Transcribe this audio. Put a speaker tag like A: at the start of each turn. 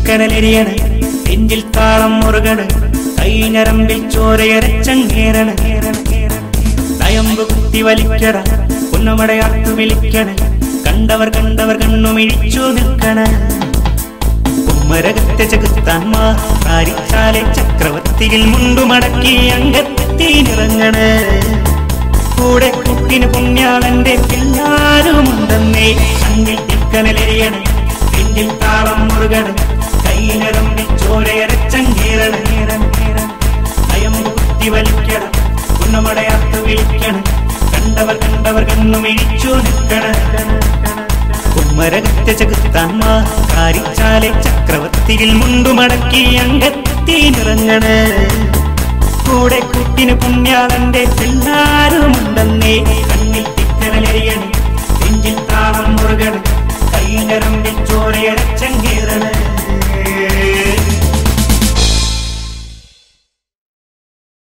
A: തിക്കനലെരിയണ് നെഞ്ചിൽ താളം മുറുകണ് കൈഞ്ഞരമ്പിൽ ചോരയരച്ചങ്ങേറണ് തയമ്പ് കുത്തി വലിക്കട പൊന്നമടയാത്തു വിളിക്കണ കണ്ടവർ കണ്ടവർ കണ്ണുമിഴിച്ചു നിൽക്കണ ഉമ്മരകത്തെ ചെകുത്താന്മാർ കാരിച്ചാലെ ചക്രവർത്തിയിൽ മുണ്ടുമടക്കി അങ്കത്തി നിറങ്ങണ് കൂടെ കുട്ടിന് പുണ്യാളന്റെ പിന്നാരുമുണ്ടെന്നേ അങ്ങിൽ തിക്കനലെറിയണ് പിന്നിൽ താളം മുറുകണ് കൈനരമ്പിൽ ചോരയരച്ചങ്ങേറണ് തയമ്പ് കുത്തി വലിക്കണം ഉന്നമടയാത്ത് വിളിക്കണം കണ്ടവർ കണ്ടവർ കണ്ണുമിഴിച്ചു നിൽക്കണ കുമ്മരകത്തെ ചെകുത്താന്മാർ കാരിച്ചാലെ ചക്രവർത്തിയിൽ മുണ്ടുമടക്കി അങ്കത്തി നിറങ്ങണ് കൂടെ കുട്ടിന് പുണ്യാളന്റെ പിന്നാരുമുണ്ടെന്നേ കണ്ണിൽ തിക്കനലെറിയണേ നെഞ്ചിൽ താളം മുറുകണ് കൈനരമ്പിൽ ചോരയടച്ചങ്ങ